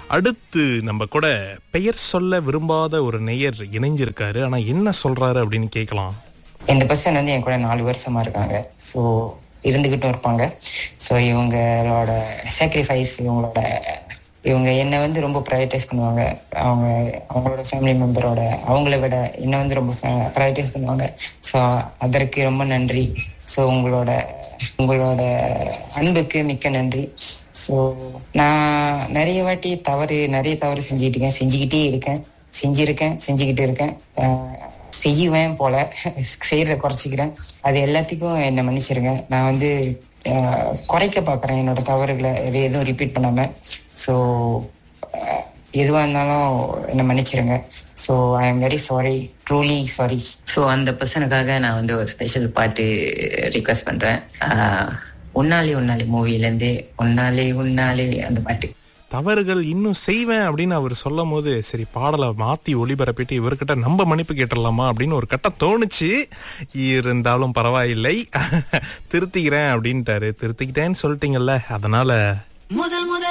அடுத்து நம்ம கூட பெயர் சொல்ல விரும்பாத ஒரு நேயர் இணைஞ்சிருக்காரு ஆனா என்ன சொல்றாரு அப்படின்னு கேட்கலாம் இந்த பர்சன் வந்து என் கூட நாலு வருஷமா இருக்காங்க ஸோ இருந்துகிட்டும் இருப்பாங்க ஸோ இவங்களோட சாக்ரிஃபைஸ் இவங்களோட இவங்க என்னை வந்து ரொம்ப ப்ரையாரிட்டைஸ் பண்ணுவாங்க அவங்க அவங்களோட ஃபேமிலி மெம்பரோட அவங்கள விட என்னை வந்து ரொம்ப ப்ரையாரிட்டைஸ் பண்ணுவாங்க ஸோ அதற்கு ரொம்ப நன்றி ஸோ உங்களோட உங்களோட அன்புக்கு மிக்க நன்றி ஸோ நான் நிறைய வாட்டி தவறு நிறைய தவறு செஞ்சுட்டு இருக்கேன் செஞ்சுக்கிட்டே இருக்கேன் செஞ்சிருக்கேன் செஞ்சுக்கிட்டு இருக்கேன் ஆஹ் செய்வேன் போல செய்யறத குறைச்சிக்கிறேன் அது எல்லாத்துக்கும் என்னை மன்னிச்சிருங்க நான் வந்து ஆஹ் குறைக்க பார்க்குறேன் என்னோட தவறுகளை எதுவும் ரிப்பீட் பண்ணாம ஸோ எதுவாக இருந்தாலும் என்னை மன்னிச்சிருங்க so I am very sorry truly sorry so அந்த பர்சனுக்காக நான் வந்து ஒரு ஸ்பெஷல் பாட்டு ரிக்வெஸ்ட் பண்ணுறேன் உன்னாலே உன்னாலே மூவிலேருந்து உன்னாலே உன்னாலே அந்த பாட்டு தவறுகள் இன்னும் செய்வேன் அப்படின்னு அவர் சொல்லும் போது சரி பாடலை மாத்தி ஒளிபரப்பிட்டு இவர்கிட்ட நம்ம மன்னிப்பு கேட்டுடலாமா அப்படின்னு ஒரு கட்டம் தோணுச்சு இருந்தாலும் பரவாயில்லை திருத்திக்கிறேன் அப்படின்ட்டாரு திருத்திக்கிட்டேன்னு சொல்லிட்டீங்கல்ல அதனால முதல் முதல்